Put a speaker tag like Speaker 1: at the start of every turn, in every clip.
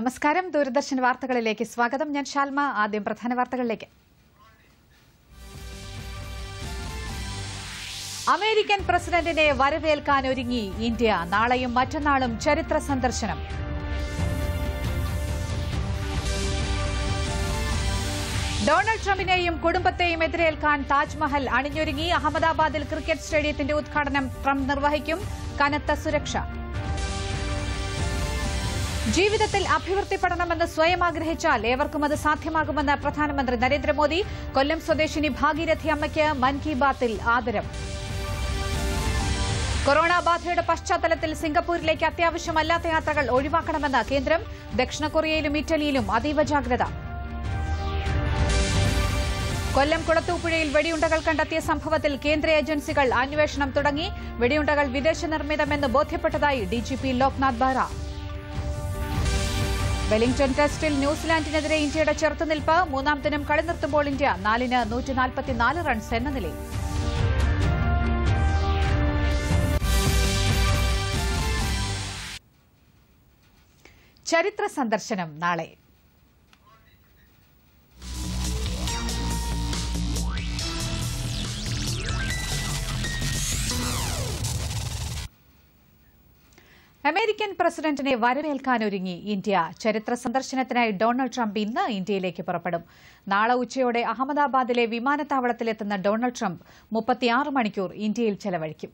Speaker 1: നമസ്കാരം ദൂരദർശൻ വാർത്തകളിലേക്ക് സ്വാഗതം ഞാൻ ഷാൽമ ആദ്യം പ്രധാന വാർത്തകളിലേക്ക് അമേരിക്കൻ പ്രസിഡന്റിനെ വരവേൽക്കാൻ ഒരുങ്ങി ഇന്ത്യ നാളെയും മറ്റന്നാളും ചരിത്ര സന്ദർശനം ഡൊണാൾഡ് ട്രംപിനെയും കുടുംബത്തെയും എതിരേൽക്കാൻ താജ്മഹൽ അണിഞ്ഞൊരുങ്ങി അഹമ്മദാബാദിൽ ക്രിക്കറ്റ് സ്റ്റേഡിയത്തിന്റെ ഉദ്ഘാടനം ട്രംപ് നിർവഹിക്കും കനത്ത സുരക്ഷ ജീവിതത്തിൽ അഭിവൃദ്ധിപ്പെടണമെന്ന് സ്വയം ആഗ്രഹിച്ചാൽ ഏവർക്കും അത് സാധ്യമാകുമെന്ന് പ്രധാനമന്ത്രി നരേന്ദ്രമോദി കൊല്ലം സ്വദേശിനി ഭാഗീരഥി അമ്മയ്ക്ക് മൻ കി ബാത്തിൽ ആദരം കൊറോണ ബാധയുടെ പശ്ചാത്തലത്തിൽ സിംഗപ്പൂരിലേക്ക് അത്യാവശ്യമല്ലാത്ത യാത്രകൾ ഒഴിവാക്കണമെന്ന് കേന്ദ്രം ദക്ഷിണ കൊറിയയിലും ഇറ്റലിയിലും അതീവ ജാഗ്രത കൊല്ലം കുളത്തൂപ്പുഴയിൽ വെടിയുണ്ടകൾ കണ്ടെത്തിയ സംഭവത്തിൽ കേന്ദ്ര ഏജൻസികൾ അന്വേഷണം തുടങ്ങി വെടിയുണ്ടകൾ വിദേശ നിർമ്മിതമെന്ന് ബോധ്യപ്പെട്ടതായി ഡിജിപി ലോക്നാഥ് ബെഹ്റ വെലിംഗ്ടൺ ടെസ്റ്റിൽ ന്യൂസിലാൻഡിനെതിരെ ഇന്ത്യയുടെ ചെറുത്തുനിൽപ്പ് മൂന്നാം ദിനം കളി നിർത്തുമ്പോൾ ഇന്ത്യ നാലിന് നൂറ്റിനാൽപ്പത്തിനാല് റൺസ് എന്ന നിലയിൽ ചരിത്ര സന്ദർശനം നാളെ അമേരിക്കൻ പ്രസിഡന്റിനെ വരവേൽക്കാനൊരുങ്ങി ഇന്ത്യ ചരിത്ര സന്ദർശനത്തിനായി ഡൊണാൾഡ് ട്രംപ് ഇന്ന് ഇന്ത്യയിലേക്ക് പുറപ്പെടും നാളെ ഉച്ചയോടെ അഹമ്മദാബാദിലെ വിമാനത്താവളത്തിലെത്തുന്ന ഡൊണാൾഡ് ട്രംപ് മുപ്പത്തിയാറ് മണിക്കൂർ ഇന്ത്യയിൽ ചെലവഴിക്കും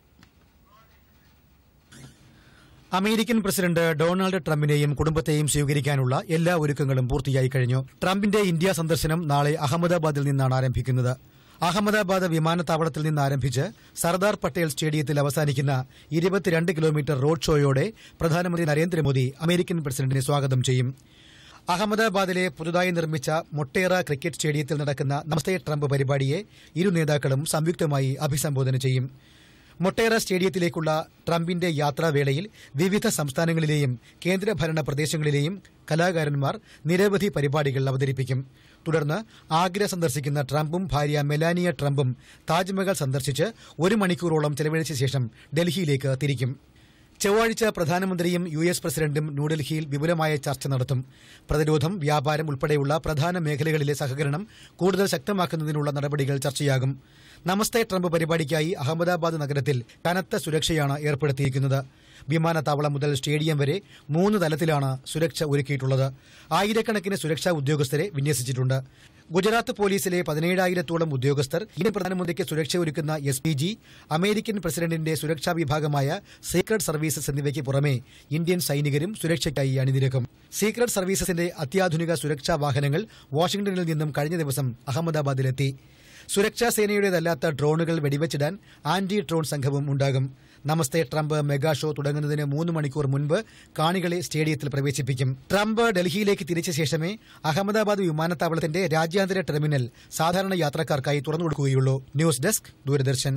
Speaker 2: അമേരിക്കൻ പ്രസിഡന്റ് ഡൊണാൾഡ് ട്രംപിനെയും കുടുംബത്തെയും സ്വീകരിക്കാനുള്ള എല്ലാ ഒരുക്കങ്ങളും പൂർത്തിയായി കഴിഞ്ഞു ട്രംപിന്റെ ഇന്ത്യ സന്ദർശനം നാളെ അഹമ്മദാബാദിൽ നിന്നാണ് ആരംഭിക്കുന്നത് അഹമ്മദാബാദ് വിമാനത്താവളത്തിൽ നിന്ന് ആരംഭിച്ച് സർദാർ പട്ടേൽ സ്റ്റേഡിയത്തിൽ അവസാനിക്കുന്ന ഇരുപത്തിരണ്ട് കിലോമീറ്റർ റോഡ് ഷോയോടെ പ്രധാനമന്ത്രി നരേന്ദ്രമോദി അമേരിക്കൻ പ്രസിഡന്റിനെ സ്വാഗതം ചെയ്യും അഹമ്മദാബാദിലെ പുതുതായി നിർമ്മിച്ച മൊട്ടേറ ക്രിക്കറ്റ് സ്റ്റേഡിയത്തിൽ നടക്കുന്ന നമസ്തേ ട്രംപ് പരിപാടിയെ ഇരു നേതാക്കളും സംയുക്തമായി അഭിസംബോധന ചെയ്യും മൊട്ടേറ സ്റ്റേഡിയത്തിലേക്കുള്ള ട്രംപിന്റെ യാത്രാവേളയിൽ വിവിധ സംസ്ഥാനങ്ങളിലെയും കേന്ദ്രഭരണ പ്രദേശങ്ങളിലെയും കലാകാരന്മാർ നിരവധി പരിപാടികൾ അവതരിപ്പിക്കും തുടർന്ന് ആഗ്ര സന്ദർശിക്കുന്ന ട്രംപും ഭാര്യ മെലാനിയ ട്രംപും താജ്മഹൽ സന്ദർശിച്ച് ഒരു മണിക്കൂറോളം ചെലവഴിച്ച ശേഷം ഡൽഹിയിലേക്ക് തിരിക്കും ചൊവ്വാഴ്ച പ്രധാനമന്ത്രിയും യു എസ് പ്രസിഡന്റും ന്യൂഡൽഹിയിൽ വിപുലമായ ചർച്ച നടത്തും പ്രതിരോധം വ്യാപാരം ഉൾപ്പെടെയുള്ള പ്രധാന മേഖലകളിലെ സഹകരണം കൂടുതൽ ശക്തമാക്കുന്നതിനുള്ള നടപടികൾ ചർച്ചയാകും നമസ്തേ ട്രംപ് പരിപാടിക്കായി അഹമ്മദാബാദ് നഗരത്തിൽ കനത്ത സുരക്ഷയാണ് ഏർപ്പെടുത്തിയിരിക്കുന്നത് വിമാനത്താവളം മുതൽ സ്റ്റേഡിയം വരെ മൂന്ന് തലത്തിലാണ് സുരക്ഷ ഒരുക്കിയിട്ടുള്ളത് ആയിരക്കണക്കിന് സുരക്ഷാ ഉദ്യോഗസ്ഥരെ വിന്യസിച്ചിട്ടുണ്ട് ഗുജറാത്ത് പോലീസിലെ പതിനേഴായിരത്തോളം ഉദ്യോഗസ്ഥർ ഇന്ത്യൻ പ്രധാനമന്ത്രിക്ക് സുരക്ഷ ഒരുക്കുന്ന എസ് പി ജി അമേരിക്കൻ പ്രസിഡന്റിന്റെ സുരക്ഷാ വിഭാഗമായ സീക്രട്ട് സർവീസസ് എന്നിവയ്ക്ക് പുറമെ ഇന്ത്യൻ സൈനികരും സുരക്ഷയ്ക്കായി അണിനിരക്കും സീക്രട്ട് സർവീസസിന്റെ അത്യാധുനിക സുരക്ഷാ വാഹനങ്ങൾ വാഷിംഗ്ടണിൽ നിന്നും കഴിഞ്ഞ ദിവസം അഹമ്മദാബാദിലെത്തി സുരക്ഷാ സേനയുടേതല്ലാത്ത ഡ്രോണുകൾ വെടിവെച്ചിടാൻ ആന്റി ഡ്രോൺ സംഘവും ഉണ്ടാകും നമസ്തേ ട്രംപ് മെഗാ ഷോ തുടങ്ങുന്നതിന് മൂന്ന് മണിക്കൂർ മുൻപ് കാണികളെ സ്റ്റേഡിയത്തിൽ പ്രവേശിപ്പിക്കും ട്രംപ് ഡൽഹിയിലേക്ക് തിരിച്ച ശേഷമേ അഹമ്മദാബാദ് വിമാനത്താവളത്തിന്റെ രാജ്യാന്തര ടെർമിനൽ സാധാരണ യാത്രക്കാർക്കായി തുറന്നുകൊടുക്കുകയുള്ളൂ news desk Doordarshan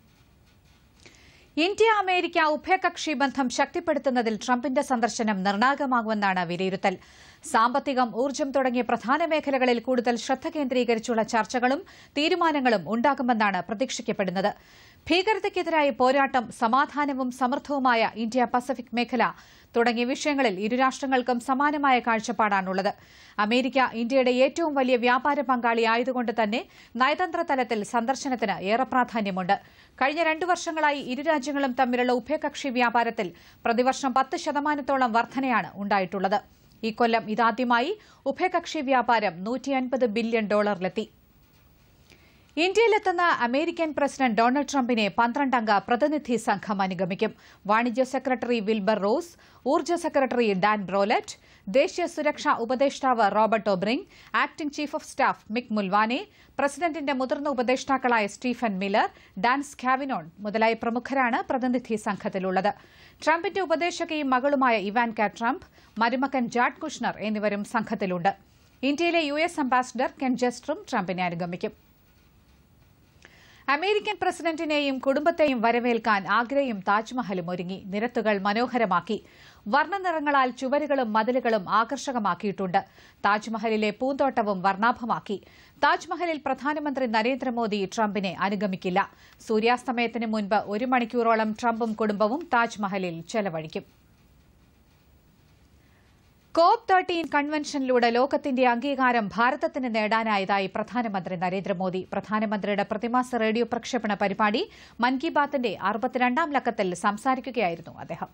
Speaker 1: India America ഉഭയകക്ഷി ബന്ധം ശക്തിപ്പെടുത്തുന്നതിൽ ട്രംപിന്റെ സന്ദർശനം നിർണായകമാകുമെന്നാണ് വിലയിരുത്തൽ സാമ്പത്തികം ഊർജ്ജം തുടങ്ങിയ പ്രധാന മേഖലകളിൽ കൂടുതൽ ശ്രദ്ധ കേന്ദ്രീകരിച്ചുള്ള ചർച്ചകളും തീരുമാനങ്ങളും ഉണ്ടാകുമെന്നാണ് പ്രതീക്ഷിക്കപ്പെടുന്നത് ഭീകരതയ്ക്കെതിരായ പോരാട്ടം സമാധാനവും സമൃദ്ധവുമായ ഇന്ത്യ പസഫിക് മേഖല തുടങ്ങിയ വിഷയങ്ങളിൽ ഇരു രാഷ്ട്രങ്ങൾക്കും സമാനമായ കാഴ്ചപ്പാടാണുള്ളത് അമേരിക്ക ഇന്ത്യയുടെ ഏറ്റവും വലിയ വ്യാപാര പങ്കാളിയായതുകൊണ്ട് തന്നെ നയതന്ത്ര തലത്തിൽ സന്ദർശനത്തിന് ഏറെ പ്രാധാന്യമുണ്ട് കഴിഞ്ഞ രണ്ടു വർഷങ്ങളായി ഇരു രാജ്യങ്ങളും തമ്മിലുള്ള ഉഭയകക്ഷി വ്യാപാരത്തിൽ പ്രതിവർഷം പത്ത് ശതമാനത്തോളം വർധനയാണ് ഉണ്ടായിട്ടുള്ളത് ഇക്കൊല്ലം ഇതാദ്യമായി ഉഭയകക്ഷി വ്യാപാരം നൂറ്റിയൻപത് ബില്യൺ ഡോളറിലെത്തി ഇന്ത്യയിലെത്തുന്ന അമേരിക്കൻ പ്രസിഡന്റ് ഡൊണാൾഡ് ട്രംപിനെ പന്ത്രണ്ടംഗ പ്രതിനിധി സംഘം അനുഗമിക്കും വാണിജ്യ സെക്രട്ടറി വിൽബർ റോസ് ഊർജ്ജ സെക്രട്ടറി ഡാൻ ബ്രോലറ്റ് ദേശീയ സുരക്ഷാ ഉപദേഷ്ടാവ് Robert O'Brien acting chief of staff Mick Mulvaney പ്രസിഡന്റിന്റെ മുതിർന്ന ഉപദേഷ്ടാക്കളായ സ്റ്റീഫൻ മില്ലർ ഡാൻ സ്കാവിനോൺ മുതലായ പ്രമുഖരാണ് പ്രതിനിധി സംഘത്തിലുള്ളത് ട്രംപിന്റെ ഉപദേശകയും മകളുമായ ഇവാൻക ട്രംപ് മരുമകൻ ജാഡ് കുഷ്ണർ എന്നിവരും സംഘത്തിലുണ്ട് ഇന്ത്യയിലെ യു എസ് അംബാസിഡർ കെൻ ജസ്റ്ററും ട്രംപിനെ അനുഗമിക്കും അമേരിക്കൻ പ്രസിഡന്റിനെയും കുടുംബത്തെയും വരവേൽക്കാൻ ആഗ്രയും താജ്മഹലും ഒരുങ്ങി നിരത്തുകൾ മനോഹരമാക്കി വർണ്ണനിറങ്ങളാൽ ചുവരുകളും മതിലുകളും ആകർഷകമാക്കിയിട്ടുണ്ട് താജ്മഹലിലെ പൂന്തോട്ടവും വർണ്ണാഭമാക്കി താജ്മഹലിൽ പ്രധാനമന്ത്രി നരേന്ദ്രമോദി ട്രംപിനെ അനുഗമിക്കില്ല സൂര്യാസ്തമയത്തിന് മുൻപ് ഒരു മണിക്കൂറോളം ട്രംപും കുടുംബവും താജ്മഹലിൽ ചെലവഴിക്കും കോപ്പ് തേർട്ടീൻ കൺവെൻഷനിലൂടെ ലോകത്തിന്റെ അംഗീകാരം ഭാരതത്തിന് നേടാനായതായി പ്രധാനമന്ത്രി നരേന്ദ്രമോദി പ്രധാനമന്ത്രിയുടെ പ്രതിമാസ റേഡിയോ പ്രക്ഷേപണ പരിപാടി മൻ കി ബാത്തിന്റെ അറുപത്തിരണ്ടാം ലക്കത്തിൽ സംസാരിക്കുകയായിരുന്നു അദ്ദേഹം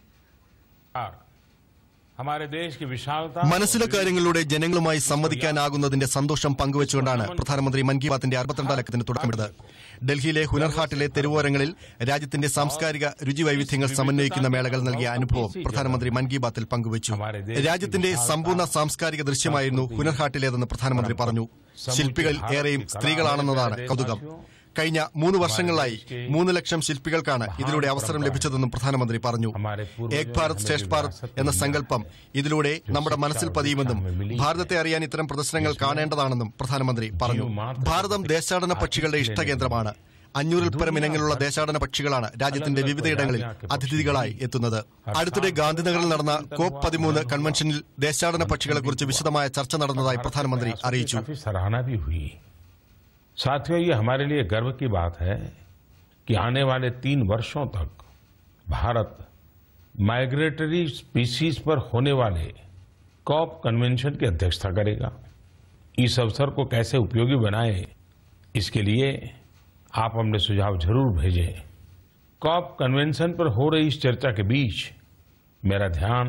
Speaker 3: हमारे देश की विशालता
Speaker 4: മനസ്സിലെ കാര്യങ്ങളിലൂടെ ജനങ്ങളുമായി സംവദിക്കാനാകുന്നതിന്റെ സന്തോഷം പങ്കുവച്ചുകൊണ്ടാണ് പ്രധാനമന്ത്രി മൻ കി ബാത്തിന്റെ അറുപത്തിരണ്ടാം ലക്കത്തിന് തുടക്കമിട്ടത് ഡൽഹിയിലെ ഹുനർഹാട്ടിലെ തെരുവോരങ്ങളിൽ രാജ്യത്തിന്റെ സാംസ്കാരിക രുചി വൈവിധ്യങ്ങൾ സമന്വയിക്കുന്ന മേളകൾ നൽകിയ അനുഭവം പ്രധാനമന്ത്രി മൻ കി ബാത്തിൽ പങ്കുവച്ചു രാജ്യത്തിന്റെ സമ്പൂർണ്ണ സാംസ്കാരിക ദൃശ്യമായിരുന്നു ഹുനർഹാട്ടിലേതെന്ന് പ്രധാനമന്ത്രി പറഞ്ഞു ശില്പികളിൽ ഏറെയും സ്ത്രീകളാണെന്നതാണ് കൗതുകം കഴിഞ്ഞ മൂന്ന് വർഷങ്ങളായി മൂന്ന് ലക്ഷം ശില്പികൾക്കാണ് ഇതിലൂടെ അവസരം ലഭിച്ചതെന്നും പ്രധാനമന്ത്രി പറഞ്ഞു ഏക് ഭാരത് ശ്രേഷ്ഠ ഭാരത് എന്ന സങ്കല്പം ഇതിലൂടെ നമ്മുടെ മനസ്സിൽ പതിയുമെന്നും ഭാരതത്തെ അറിയാൻ ഇത്തരം പ്രദർശനങ്ങൾ കാണേണ്ടതാണെന്നും പ്രധാനമന്ത്രി പറഞ്ഞു ഭാരതം ദേശാടന പക്ഷികളുടെ ഇഷ്ടകേന്ദ്രമാണ് അഞ്ഞൂറിൽ പരം ഇനങ്ങളുള്ള ദേശാടന പക്ഷികളാണ് രാജ്യത്തിന്റെ വിവിധയിടങ്ങളിൽ അതിഥികളായി എത്തുന്നത് അടുത്തിടെ ഗാന്ധിനഗറിൽ നടന്ന കോപ്പ് പതിമൂന്ന് കൺവെൻഷനിൽ ദേശാടന പക്ഷികളെക്കുറിച്ച് വിശദമായ ചർച്ച നടന്നതായി പ്രധാനമന്ത്രി അറിയിച്ചു
Speaker 3: काफी सराहना भी हुई साथियों ये हमारे लिए गर्व की बात है कि आने वाले तीन वर्षों तक भारत माइग्रेटरी स्पीसीज पर होने वाले कॉप कन्वेंशन की अध्यक्षता करेगा इस अवसर को कैसे उपयोगी बनाए इसके लिए आप अपने सुझाव जरूर भेजें कॉप कन्वेंशन पर हो रही इस चर्चा के बीच मेरा ध्यान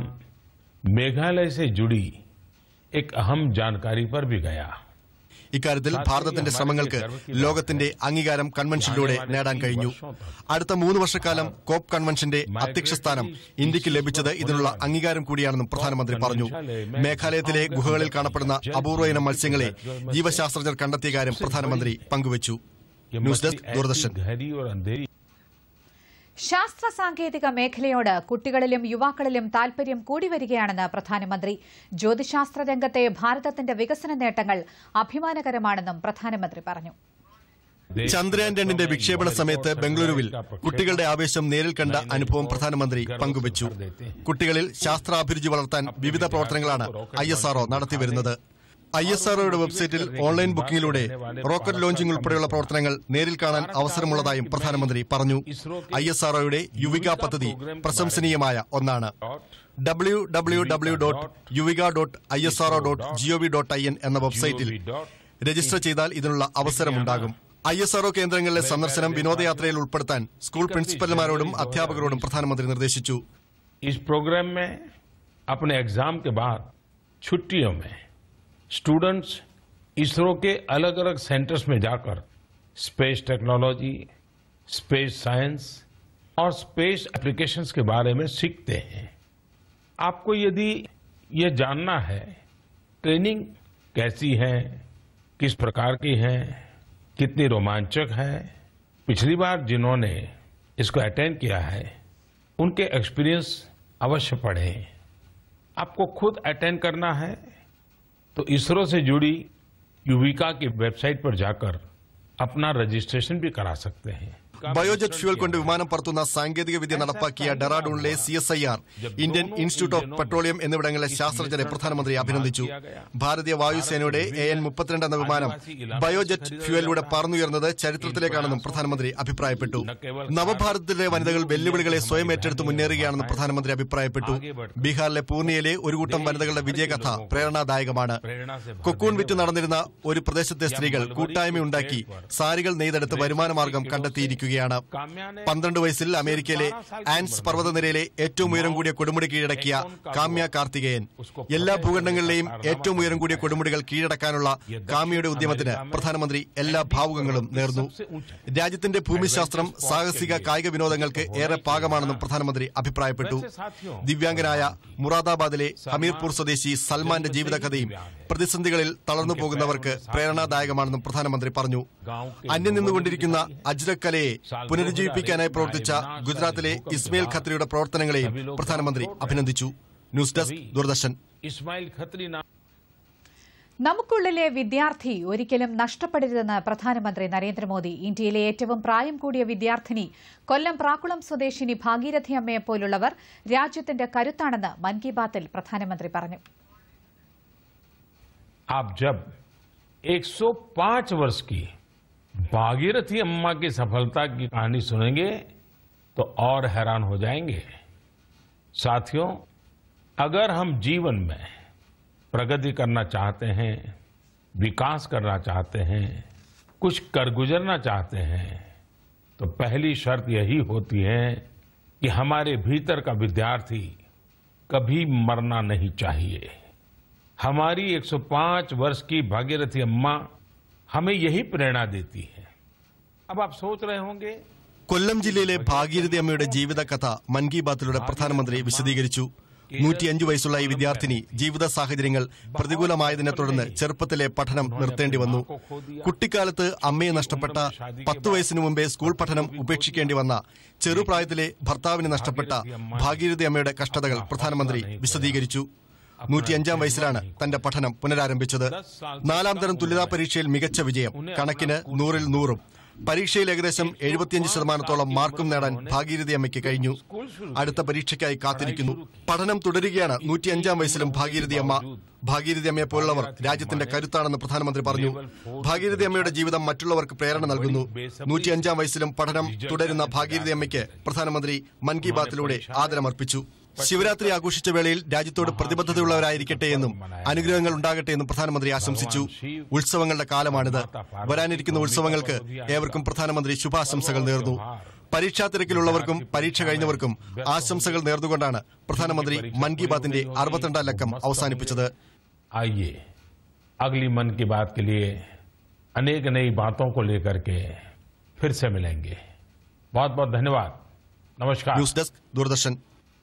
Speaker 3: मेघालय से जुड़ी एक अहम जानकारी पर भी गया
Speaker 4: ഇക്കാര്യത്തിൽ ഭാരതത്തിന്റെ ശ്രമങ്ങൾക്ക് ലോകത്തിന്റെ അംഗീകാരം കൺവെൻഷനിലൂടെ നേടാൻ കഴിഞ്ഞു അടുത്ത മൂന്ന് വർഷക്കാലം കോപ്പ് കൺവെൻഷന്റെ അധ്യക്ഷ സ്ഥാനം ഇന്ത്യക്ക് ലഭിച്ചത് ഇതിനുള്ള അംഗീകാരം കൂടിയാണെന്നും പ്രധാനമന്ത്രി പറഞ്ഞു മേഘാലയത്തിലെ ഗുഹകളിൽ കാണപ്പെടുന്ന അപൂർവ ഇനം മത്സ്യങ്ങളെ ജീവശാസ്ത്രജ്ഞർ കണ്ടെത്തിയ കാര്യം പ്രധാനമന്ത്രി പങ്കുവച്ചു
Speaker 3: कि
Speaker 4: ന്യൂസ്
Speaker 3: मछली
Speaker 4: ഡെസ്ക് ദൂരദർശൻ
Speaker 3: ऐसी गहरी और अंधेरी
Speaker 1: ശാസ്ത്ര സാങ്കേതിക മേഖലയോട് കുട്ടികളിലും യുവാക്കളിലും താൽപര്യം കൂടി വരികയാണെന്ന് പ്രധാനമന്ത്രി ജ്യോതിശാസ്ത്ര രംഗത്തെ ഭാരതത്തിന്റെ വികസന നേട്ടങ്ങൾ അഭിമാനകരമാണെന്നും പ്രധാനമന്ത്രി പറഞ്ഞു
Speaker 4: ചന്ദ്രയാൻ രണ്ടിന്റെ വിക്ഷേപണ സമയത്ത് ബംഗളൂരുവിൽ കുട്ടികളുടെ ആവേശം നേരിൽ കണ്ട അനുഭവം പ്രധാനമന്ത്രി പങ്കുവച്ചു കുട്ടികളിൽ ശാസ്ത്രാഭിരുചി വളർത്താൻ വിവിധ പ്രവർത്തനങ്ങളാണ് ഐ എസ് ആർഒ നടത്തിവരുന്നത് ഐ എസ് ആർഒയുടെ വെബ്സൈറ്റിൽ ഓൺലൈൻ ബുക്കിംഗിലൂടെ റോക്കറ്റ് ലോഞ്ചിംഗ് ഉൾപ്പെടെയുള്ള പ്രവർത്തനങ്ങൾ നേരിൽ കാണാൻ അവസരമുള്ളതായും പ്രധാനമന്ത്രി പറഞ്ഞു ഐ എസ് ആർഒയുടെ യുവിക പദ്ധതി പ്രശംസനീയമായ ഒന്നാണ് W W W dot Yuvika dot I S R O dot G O V dot I N എന്ന വെബ്സൈറ്റിൽ രജിസ്റ്റർ ചെയ്താൽ ഇതിനുള്ള അവസരമുണ്ടാകും ഐ എസ് ആർഒ കേന്ദ്രങ്ങളിലെ സന്ദർശനം വിനോദയാത്രയിൽ ഉൾപ്പെടുത്താൻ സ്കൂൾ പ്രിൻസിപ്പൽമാരോടും അധ്യാപകരോടും പ്രധാനമന്ത്രി നിർദ്ദേശിച്ചു
Speaker 3: इस प्रोग्राम में अपने एग्जाम के बाद छुट्टियों में स्टूडेंट्स इसरो के अलग अलग सेंटर्स में जाकर स्पेस टेक्नोलॉजी स्पेस साइंस और स्पेस एप्लीकेशंस के बारे में सीखते हैं आपको यदि ये जानना है ट्रेनिंग कैसी है किस प्रकार की है कितनी रोमांचक है पिछली बार जिन्होंने इसको अटेंड किया है उनके एक्सपीरियंस अवश्य पढ़ें आपको खुद अटेंड करना है तो इसरो से जुड़ी युविका की वेबसाइट पर जाकर अपना रजिस्ट्रेशन भी करा सकते हैं
Speaker 4: ബയോജെറ്റ് ഫ്യൂൽ കൊണ്ട് വിമാനം പറത്തുന്ന സാങ്കേതിക വിദ്യ നടപ്പാക്കിയ ഡെറാഡൂണിലെ C S I R Indian Institute of Petroleum എന്നിവിടങ്ങളിലെ ശാസ്ത്രജ്ഞരെ പ്രധാനമന്ത്രി അഭിനന്ദിച്ചു ഭാരതീയ വായുസേനയുടെ എ എൻ മുപ്പത്തിരണ്ട് എന്ന വിമാനം ബയോജെറ്റ് ഫ്യൂവലിലൂടെ പറന്നുയർന്നത് ചരിത്രത്തിലേക്കാണെന്നും പ്രധാനമന്ത്രി അഭിപ്രായപ്പെട്ടു നവഭാരതത്തിലെ വനിതകൾ വെല്ലുവിളികളെ സ്വയം ഏറ്റെടുത്ത് മുന്നേറുകയാണെന്നും പ്രധാനമന്ത്രി അഭിപ്രായപ്പെട്ടു ബീഹാറിലെ പൂർണിയയിലെ ഒരു കൂട്ടം വനിതകളുടെ വിജയകഥ പ്രേരണാദായകമാണ് കൊക്കൂൺ വിറ്റ് നടന്നിരുന്ന ഒരു പ്രദേശത്തെ സ്ത്രീകൾ കൂട്ടായ്മയുണ്ടാക്കി സാരികൾ നെയ്തെടുത്ത് വരുമാനമാർഗം കണ്ടെത്തിയിരിക്കുകയാണ് പന്ത്രണ്ട് വയസ്സിൽ അമേരിക്കയിലെ ആൻസ് പർവ്വതനിരയിലെ ഏറ്റവും ഉയരം കൂടിയ കൊടുമുടി കീഴടക്കിയ കാമ്യ കാർത്തികേയൻ എല്ലാ ഭൂഖണ്ഡങ്ങളിലെയും ഏറ്റവും ഉയരം കൂടിയ കൊടുമുടികൾ കീഴടക്കാനുള്ള കാമ്യയുടെ ഉദ്യമത്തിന് പ്രധാനമന്ത്രി എല്ലാ ഭാവുകങ്ങളും നേർന്നു രാജ്യത്തിന്റെ ഭൂമിശാസ്ത്രം സാഹസിക കായിക വിനോദങ്ങൾക്ക് ഏറെ പാകമാണെന്നും പ്രധാനമന്ത്രി അഭിപ്രായപ്പെട്ടു ദിവ്യാംഗനായ മുറാദാബാദിലെ ഹമീർപൂർ സ്വദേശി സൽമാന്റെ ജീവിതകഥയും പ്രതിസന്ധികളിൽ തളർന്നു പോകുന്നവർക്ക് പ്രേരണാദായകമാണെന്നും പ്രധാനമന്ത്രി പറഞ്ഞു അന്യം നിന്നുകൊണ്ടിരിക്കുന്ന അജ്രക് കലയെ പുനരുജ്ജീവിപ്പിക്കാനായി പ്രവർത്തിച്ച ഗുജറാത്തിലെ ഇസ്മയിൽ ഖത്രിയുടെ പ്രവർത്തനങ്ങളെയും പ്രധാനമന്ത്രി അഭിനന്ദിച്ചു ന്യൂസ് ഡെസ്ക് ദൂരദർശൻ
Speaker 3: इस्माइल खत्री नाम
Speaker 1: നമുക്കുള്ളിലെ വിദ്യാർത്ഥി ഒരിക്കലും നഷ്ടപ്പെടരുതെന്ന് പ്രധാനമന്ത്രി നരേന്ദ്രമോദി ഇന്ത്യയിലെ ഏറ്റവും പ്രായം കൂടിയ വിദ്യാർത്ഥിനി കൊല്ലം പ്രാക്കുളം സ്വദേശിനി ഭാഗീരഥി അമ്മയെപ്പോലുള്ളവർ രാജ്യത്തിന്റെ കരുത്താണെന്ന് മൻ കി ബാത്തിൽ പ്രധാനമന്ത്രി പറഞ്ഞു
Speaker 3: आप जब 105 वर्ष की भागीरथी अम्मा की सफलता की कहानी सुनेंगे तो और हैरान हो जाएंगे साथियों अगर हम जीवन में प्रगति करना चाहते हैं विकास करना चाहते हैं कुछ कर गुजरना चाहते हैं तो पहली शर्त यही होती है कि हमारे भीतर का विद्यार्थी कभी मरना नहीं चाहिए हमारी 105 वर्ष की भागीरथी अम्मा हमें यही प्रेरणा देती है अब आप सोच रहे होंगे
Speaker 4: കൊല്ലം ജില്ലയിലെ ഭാഗീരഥി അമ്മയുടെ ജീവിതകഥ മൻ കി ബാത്തിലൂടെ പ്രധാനമന്ത്രി വിശദീകരിച്ചു നൂറ്റിയഞ്ചു വയസ്സുള്ള ഈ വിദ്യാർത്ഥിനി ജീവിത സാഹചര്യങ്ങൾ പ്രതികൂലമായതിനെ തുടർന്ന് ചെറുപ്പത്തിലെ പഠനം നിർത്തേണ്ടി വന്നു കുട്ടിക്കാലത്ത് അമ്മയെ നഷ്ടപ്പെട്ട പത്തു വയസ്സിനു മുമ്പേ സ്കൂൾ പഠനം ഉപേക്ഷിക്കേണ്ടി വന്ന ചെറുപ്രായത്തിലെ ഭർത്താവിനെ നഷ്ടപ്പെട്ട ഭാഗീരഥി അമ്മയുടെ കഷ്ടതകൾ പ്രധാനമന്ത്രി വിശദീകരിച്ചു നൂറ്റിയഞ്ചാം വയസ്സിലാണ് തന്റെ പഠനം പുനരാരംഭിച്ചത് നാലാം തരം തുല്യതാ പരീക്ഷയിൽ മികച്ച വിജയം കണക്കിന് നൂറിൽ നൂറും പരീക്ഷയിൽ ഏകദേശം എഴുപത്തിയഞ്ച് ശതമാനത്തോളം മാർക്കും നേടാൻ ഭാഗീരഥി അമ്മയ്ക്ക് കഴിഞ്ഞു അടുത്ത പരീക്ഷയ്ക്കായി കാത്തിരിക്കുന്നു പഠനം തുടരുകയാണ് നൂറ്റിയഞ്ചാം വയസ്സിലും ഭാഗീരഥി അമ്മ ഭാഗീരഥി അമ്മയെ പോലുള്ളവർ രാജ്യത്തിന്റെ കരുത്താണെന്ന് പ്രധാനമന്ത്രി പറഞ്ഞു ഭാഗീരഥി അമ്മയുടെ ജീവിതം മറ്റുള്ളവർക്ക് പ്രേരണ നൽകുന്നു നൂറ്റിയഞ്ചാം വയസ്സിലും പഠനം തുടരുന്ന ഭാഗീരഥി അമ്മയ്ക്ക് പ്രധാനമന്ത്രി മൻ കി ബാത്തിലൂടെ ആദരമർപ്പിച്ചു ശിവരാത്രി ആഘോഷിച്ച വേളയിൽ രാജ്യത്തോട് പ്രതിബദ്ധതയുള്ളവരായിരിക്കട്ടെ എന്നും അനുഗ്രഹങ്ങൾ ഉണ്ടാകട്ടെ എന്നും പ്രധാനമന്ത്രി ആശംസിച്ചു ഉത്സവങ്ങളുടെ കാലമാണിത് വരാനിരിക്കുന്ന ഉത്സവങ്ങൾക്ക് ഏവർക്കും പ്രധാനമന്ത്രി ശുഭാശംസകൾ നേർന്നു പരീക്ഷാ തിരക്കിലുള്ളവർക്കും പരീക്ഷ കഴിഞ്ഞവർക്കും ആശംസകൾ നേർന്നുകൊണ്ടാണ് പ്രധാനമന്ത്രി മൻ കി ബാത്തിന്റെ അറുപത്തിരണ്ടാം ലക്കം അവസാനിപ്പിച്ചത്
Speaker 3: आइए अगली मन की बात के लिए अनेक नई बातों को लेकर के फिर से मिलेंगे बहुत बहुत धन्यवाद नमस्कार
Speaker 4: ന്യൂസ് ഡെസ്ക് ദൂരദർശൻ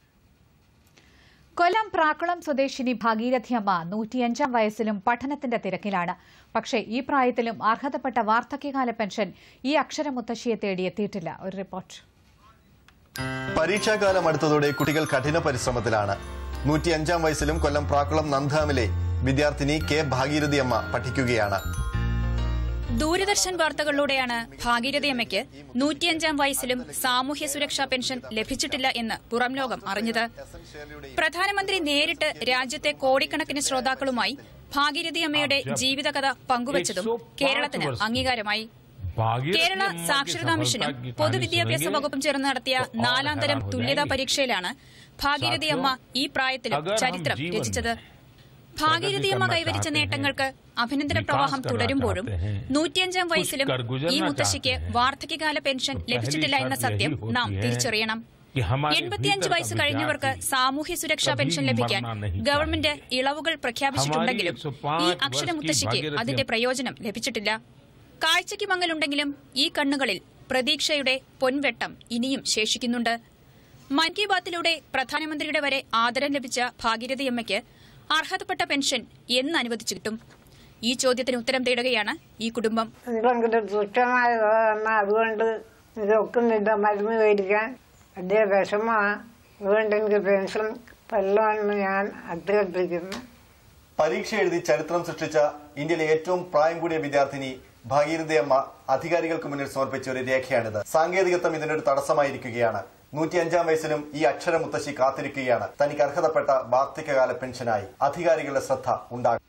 Speaker 1: കൊല്ലം പ്രാക്കുളം സ്വദേശിനി ഭാഗീരഥിയമ്മ നൂറ്റിയഞ്ചാം വയസ്സിലും പഠനത്തിന്റെ തിരക്കിലാണ് പക്ഷേ ഈ പ്രായത്തിലും അർഹതപ്പെട്ട വാർദ്ധക്യകാല പെൻഷൻ ഈ അക്ഷരമുത്തശ്ശിയെ തേടിയെത്തിയിട്ടില്ല ഒരു റിപ്പോർട്ട്
Speaker 4: പരീക്ഷാകാലം അടുത്തതോടെ കുട്ടികൾ കഠിന പരിശ്രമത്തിലാണ് നൂറ്റിയഞ്ചാം വയസ്സിലും കൊല്ലം പ്രാക്കുളം നന്ദാമിലെ വിദ്യാർത്ഥിനി കെ ഭാഗീരഥി അമ്മ പഠിക്കുകയാണ്
Speaker 5: ദൂരദർശൻ വാർത്തകളിലൂടെയാണ് ഭാഗീരഥിയമ്മയ്ക്ക് നൂറ്റിയഞ്ചാം വയസ്സിലും സാമൂഹ്യ സുരക്ഷാ പെൻഷൻ ലഭിച്ചിട്ടില്ല എന്ന് പുറം ലോകം അറിഞ്ഞത് പ്രധാനമന്ത്രി നേരിട്ട് രാജ്യത്തെ കോടിക്കണക്കിന് ശ്രോതാക്കളുമായി ഭാഗീരഥിയമ്മയുടെ ജീവിതകഥ പങ്കുവച്ചതും കേരളത്തിന് അംഗീകാരമായി കേരള സാക്ഷരതാ മിഷനും പൊതുവിദ്യാഭ്യാസ വകുപ്പും ചേർന്ന് നടത്തിയ നാലാം തരം തുല്യതാ പരീക്ഷയിലാണ് ഭാഗീരഥിയമ്മ ഈ പ്രായത്തിലും ചരിത്രം രചിച്ചത് ഭാഗീരഥിയമ്മ കൈവരിച്ച നേട്ടങ്ങൾക്ക് അഭിനന്ദന പ്രവാഹം തുടരുമ്പോഴും നൂറ്റിയഞ്ചാം വയസ്സിലും ഈ മുത്തശ്ശിക്ക് വാർദ്ധക്യകാല പെൻഷൻ ലഭിച്ചിട്ടില്ല എന്ന സത്യം നാം തിരിച്ചറിയണം എൺപത്തിയഞ്ച് വയസ്സ് കഴിഞ്ഞവർക്ക് സാമൂഹ്യ സുരക്ഷാ പെൻഷൻ ലഭിക്കാൻ ഗവൺമെന്റ് ഇളവുകൾ പ്രഖ്യാപിച്ചിട്ടുണ്ടെങ്കിലും ഈ അക്ഷരമുത്തശ്ശിക്ക് അതിന്റെ പ്രയോജനം ലഭിച്ചിട്ടില്ല കാഴ്ചയ്ക്ക് മങ്ങലുണ്ടെങ്കിലും ഈ കണ്ണുകളിൽ പ്രതീക്ഷയുടെ പൊൻവെട്ടം ഇനിയും ശേഷിക്കുന്നുണ്ട് മൻ കി ബാത്തിലൂടെ പ്രധാനമന്ത്രിയുടെ വരെ ആദരം ലഭിച്ച ഭാഗീരഥിയമ്മയ്ക്ക് അർഹതപ്പെട്ട പെൻഷൻ എന്ന് അനുവദിച്ചു കിട്ടും ഈ ചോദ്യത്തിന് ഉത്തരം തേടുകയാണ് ഈ കുടുംബം
Speaker 6: ഭയങ്കര തുച്ഛമായതാണ് അതുകൊണ്ട് ഇതൊക്കുന്നില്ല മരുന്ന് മേടിക്കാൻ വലിയ വിഷമമാണ് അതുകൊണ്ട് എനിക്ക് പെൻഷൻ തരണമെന്ന് ഞാൻ അഭ്യർത്ഥിക്കുന്നു
Speaker 4: പരീക്ഷ എഴുതി ചരിത്രം സൃഷ്ടിച്ച ഇന്ത്യയിലെ ഏറ്റവും പ്രായം കൂടിയ വിദ്യാർത്ഥിനി ഭാഗീരഥി അമ്മ അധികാരികൾക്ക് മുന്നിൽ സമർപ്പിച്ച ഒരു രേഖയാണിത് സാങ്കേതികത്വം ഇതിനൊരു തടസ്സമായിരിക്കുകയാണ് നൂറ്റിയഞ്ചാം വയസ്സിലും ഈ അക്ഷര മുത്തശ്ശി കാത്തിരിക്കുകയാണ് തനിക്ക് അർഹതപ്പെട്ട വാർദ്ധക്യകാല പെൻഷനായി അധികാരികളുടെ ശ്രദ്ധ ഉണ്ടാകും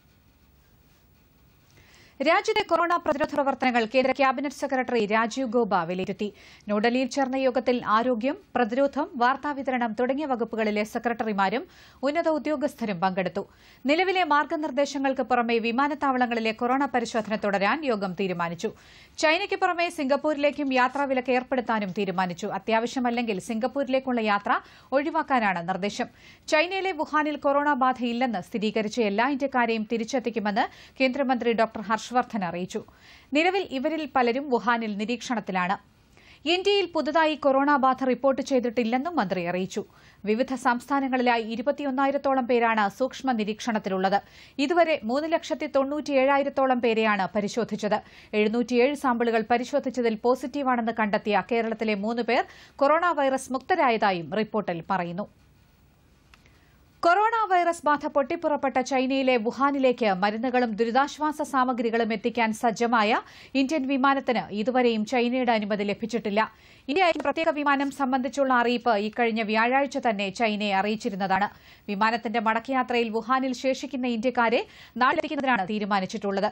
Speaker 1: രാജ്യത്തെ കൊറോണ പ്രതിരോധ പ്രവർത്തനങ്ങൾ കേന്ദ്ര ക്യാബിനറ്റ് സെക്രട്ടറി രാജീവ് ഗോബ വിലയിരുത്തി ന്യൂഡൽഹിയിൽ ചേർന്ന യോഗത്തിൽ ആരോഗ്യം പ്രതിരോധം വാർത്താവിതരണം തുടങ്ങിയ വകുപ്പുകളിലെ സെക്രട്ടറിമാരും ഉന്നത ഉദ്യോഗസ്ഥരും പങ്കെടുത്തു നിലവിലെ മാർഗനിർദ്ദേശങ്ങൾക്ക് പുറമെ വിമാനത്താവളങ്ങളിലെ കൊറോണ പരിശോധന തുടരാൻ യോഗം തീരുമാനിച്ചു ചൈനയ്ക്ക് പുറമെ സിംഗപ്പൂരിലേക്കും യാത്രാവിലക്ക് ഏർപ്പെടുത്താനും തീരുമാനിച്ചു അത്യാവശ്യമല്ലെങ്കിൽ സിംഗപ്പൂരിലേക്കുള്ള യാത്ര ഒഴിവാക്കാനാണ് നിർദ്ദേശം ചൈനയിലെ വുഹാനിൽ കൊറോണ ബാധയില്ലെന്ന് സ്ഥിരീകരിച്ച എല്ലാ ഇന്ത്യക്കാരെയും തിരിച്ചെത്തിക്കുമെന്ന് കേന്ദ്രമന്ത്രി ഡോക്ടർ ഹർഷവർദ്ധൻ അറിയിച്ചു നിലവിൽ ഇവരിൽ പലരും വുഹാനിൽ നിരീക്ഷണത്തിലാണ് ഇന്ത്യയിൽ പുതുതായി കൊറോണ ബാധ റിപ്പോർട്ട് ചെയ്തിട്ടില്ലെന്നും മന്ത്രി അറിയിച്ചു വിവിധ സംസ്ഥാനങ്ങളിലായി ഇരുപത്തിയൊന്നായിരത്തോളം പേരാണ് സൂക്ഷ്മ നിരീക്ഷണത്തിലുള്ളത് ഇതുവരെ മൂന്ന് ലക്ഷത്തി തൊണ്ണൂറ്റിയേഴായിരത്തോളം പേരെയാണ് പരിശോധിച്ചത് എഴുന്നൂറ്റിയേഴ് സാമ്പിളുകൾ പരിശോധിച്ചതിൽ പോസിറ്റീവാണെന്ന് കണ്ടെത്തിയ കേരളത്തിലെ മൂന്ന് പേർ കൊറോണ വൈറസ് മുക്തരായതായും റിപ്പോർട്ടിൽ പറയുന്നു കൊറോണ വൈറസ് ബാധ പൊട്ടിപ്പുറപ്പെട്ട ചൈനയിലെ വുഹാനിലേക്ക് മരുന്നുകളും ദുരിതാശ്വാസ സാമഗ്രികളും എത്തിക്കാൻ സജ്ജമായ ഇന്ത്യൻ വിമാനത്തിന് ഇതുവരെയും ചൈനയുടെ അനുമതി ലഭിച്ചിട്ടില്ല ഇന്ത്യ അയക്കുന്ന പ്രത്യേക വിമാനം സംബന്ധിച്ചുള്ള അറിയിപ്പ് ഇക്കഴിഞ്ഞ വ്യാഴാഴ്ച തന്നെ ചൈനയെ അറിയിച്ചിരുന്നതാണ് വിമാനത്തിന്റെ മടക്കയാത്രയിൽ വുഹാനിൽ ശേഷിക്കുന്ന ഇന്ത്യക്കാരെ നാളെ എത്തിക്കുന്നതിനാണ് തീരുമാനിച്ചിട്ടുള്ളത്